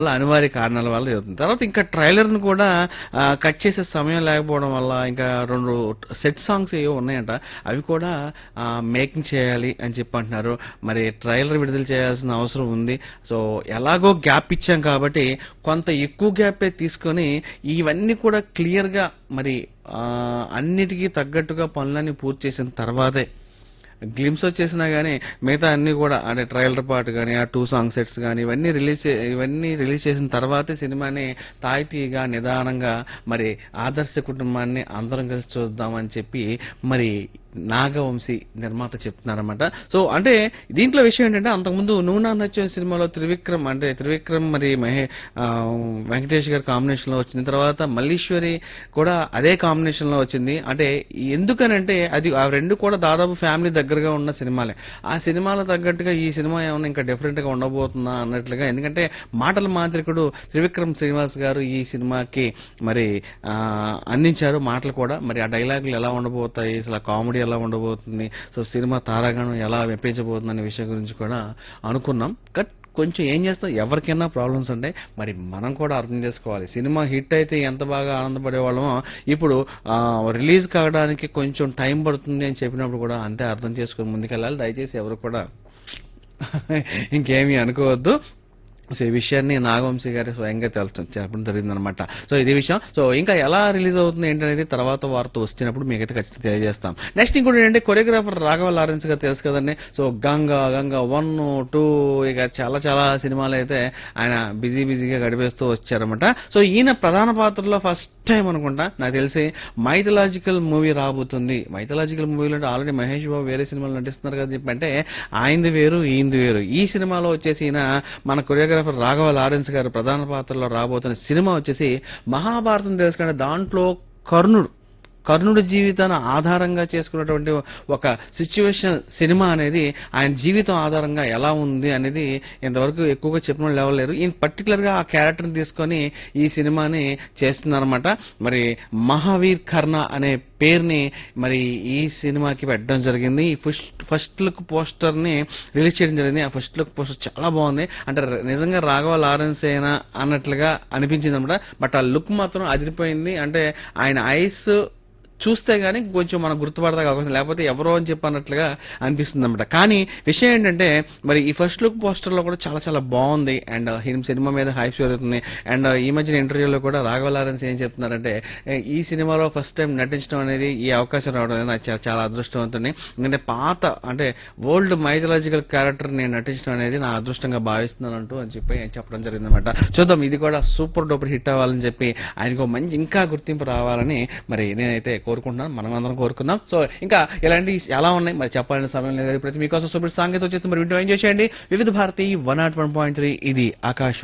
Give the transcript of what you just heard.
వల్ల అనివార్య కారణాల వల్ల జరుగుతుంది తర్వాత ఇంకా ట్రైలర్ ను కూడా ఆ, కట్ చేసే సమయం లేకపోవడం వల్ల ఇంకా రెండు సెట్ సాంగ్స్ ఏవో ఉన్నాయంట అవి కూడా మేకింగ్ చేయాలి అని చెప్పి అంటున్నారు మరి ట్రైలర్ విడుదల చేయాల్సిన అవసరం ఉంది సో ఎలాగో గ్యాప్ ఇచ్చాం కాబట్టి కొంత ఎక్కువ గ్యాపే తీసుకొని ఇవన్నీ కూడా క్లియర్ గా మరి ఆ, అన్నిటికీ తగ్గట్టుగా పనులన్నీ పూర్తి చేసిన తర్వాతే గ్లిమ్స్ వచ్చేసినా గానీ మిగతా అన్ని కూడా అంటే ట్రైలర్ పార్ట్ కానీ ఆ టూ సాంగ్ సెట్స్ కానీ ఇవన్నీ రిలీజ్ చే- ఇవన్నీ రిలీజ్ చేసిన తర్వాతే సినిమాని తాయితీగా నిదానంగా మరి ఆదర్శ కుటుంబాన్ని అందరం కలిసి చూద్దామని చెప్పి మరి నాగవంశీ నిర్మాత చెప్తున్నారన్నమాట సో అంటే దీంట్లో విషయం ఏంటంటే అంతకుముందు నువ్వు నా నచ్చే సినిమాలో త్రివిక్రమ్ అంటే త్రివిక్రమ్ మరి మహే ఆ, వెంకటేష్ గారి కాంబినేషన్ లో వచ్చిన తర్వాత మల్లీశ్వరి కూడా అదే కాంబినేషన్ లో వచ్చింది అంటే ఎందుకనంటే అది ఆ రెండు కూడా దాదాపు ఫ్యామిలీ దగ్గరగా ఉన్న సినిమాలే ఆ సినిమాల తగ్గట్టుగా ఈ సినిమా ఏమైనా ఇంకా డిఫరెంట్ గా ఉండబోతుందా అన్నట్లుగా ఎందుకంటే మాటల మాంత్రికుడు త్రివిక్రమ్ శ్రీనివాస్ గారు ఈ సినిమాకి మరి ఆ, అందించారు మాటలు కూడా మరి ఆ డైలాగులు ఎలా ఉండబోతాయి అసలు ఆ కామెడీ ఎలా ఉండబోతుంది సో సినిమా తారాగణం ఎలా మెప్పించబోతుంది అనే విషయం గురించి కూడా అనుకున్నాం కట్ కొంచెం ఏం చేస్తాం ఎవరికైనా ప్రాబ్లమ్స్ ఉంటాయి మరి మనం కూడా అర్థం చేసుకోవాలి సినిమా హిట్ అయితే ఎంత బాగా ఆనందపడే వాళ్ళమో ఇప్పుడు రిలీజ్ కావడానికి కొంచెం టైం పడుతుంది అని చెప్పినప్పుడు కూడా అంతే అర్థం చేసుకుని ముందుకెళ్ళాలి దయచేసి ఎవరు కూడా ఇంకేమీ అనుకోవద్దు సో ఈ విషయాన్ని నాగవంశీ గారి స్వయంగా తెలుసు చెప్పడం జరిగిందనమాట సో ఇది విషయం సో ఇంకా ఎలా రిలీజ్ అవుతుంది ఏంటనేది తర్వాత వార్త వస్తున్నప్పుడు మీకైతే ఖచ్చితంగా తెలియజేస్తాం నెక్స్ట్ ఇంకోటి ఏంటంటే కొరియోగ్రాఫర్ రాఘవ లారెన్స్ గారు తెలుసు కదండి so Ganga Ganga one two ఇక చాలా చాలా సినిమాలు అయితే ఆయన బిజీ బిజీగా గడిపేస్తూ వచ్చారనమాట సో ఈయన ప్రధాన పాత్రలో ఫస్ట్ టైం అనుకుంటా నాకు తెలిసి మైథలాజికల్ మూవీ రాబోతుంది మైథలాజికల్ మూవీలో అంటే ఆల్రెడీ మహేష్ బాబు వేరే సినిమాలు నటిస్తున్నారు కదా చెప్పి అంటే ఆయనది వేరు ఈయనది వేరు ఈ సినిమాలో వచ్చేసి ఈయన మన కొరియోగ్రాఫర్ రాఘవ లారెన్స్ గారు ప్రధాన పాత్రలో రాబోతున్న సినిమా వచ్చేసి మహాభారతం తెలుసుకుంటే దాంట్లో కర్ణుడు కర్ణుడి జీవితాన్ని ఆధారంగా చేసుకున్నటువంటి ఒక సిచ్యువేషన్ సినిమా అనేది ఆయన జీవితం ఆధారంగా ఎలా ఉంది అనేది ఇంతవరకు ఎక్కువగా చెప్పిన వాళ్ళు ఎవరు లేరు ఈయన పర్టికులర్ గా ఆ క్యారెక్టర్ని తీసుకొని ఈ సినిమాని చేస్తున్నారన్నమాట మరి మహావీర్ కర్ణ అనే పేరుని మరి ఈ సినిమాకి పెట్టడం జరిగింది ఈ ఫస్ట్ ఫస్ట్ లుక్ పోస్టర్ ని రిలీజ్ చేయడం జరిగింది ఆ ఫస్ట్ లుక్ పోస్టర్ చాలా బాగుంది అంటే ర- నిజంగా రాఘవ లారెన్స్ అయినా అన్నట్లుగా అనిపించింది అనమాట బట్ ఆ లుక్ మాత్రం అదిరిపోయింది అంటే ఆయన ఐస్ చూస్తే గానీ కొంచెం మనం గుర్తుపడదా అవకాశం లేకపోతే ఎవరో అని చెప్పి అన్నట్లుగా అనిపిస్తుంది అనమాట కానీ విషయం ఏంటంటే మరి ఈ ఫస్ట్ లుక్ పోస్టర్ లో కూడా చాలా చాలా బాగుంది అండ్ హిమ్ సినిమా మీద హైప్ జరుగుతుంది అండ్ ఈ మధ్యన ఇంటర్వ్యూలో కూడా రాఘవ లారెన్స్ ఏం చెప్తున్నారంటే ఏ, ఈ సినిమాలో ఫస్ట్ టైం నటించడం అనేది ఈ అవకాశం రావడం అనేది నాకు చాలా- చాలా అదృష్టవంతుని ఎందుకంటే పాత అంటే ఓల్డ్ మైథలాజికల్ క్యారెక్టర్ నేను నటించడం అనేది నా అదృష్టంగా భావిస్తున్నాను అంటూ అని చెప్పి చెప్పడం జరిగిందనమాట చూద్దాం ఇది కూడా సూపర్ డూపర్ హిట్ అవ్వాలని చెప్పి ఆయనకు మంచి ఇంకా గుర్తింపు రావాలని మరి నేనైతే కోరుకుంటున్నాను మనం అందరం కోరుకుందాం సో ఇంకా ఇలాంటి ఎలా ఉన్నాయి మరి చెప్పాలని సమయం లేదు ప్రతి మీకోసం సూపర్ సాంగీతం వచ్చేసి మరి వింటూ ఎంజాయ్ చేయండి Vividh Bharati one nought one point three ఇది ఆకాశం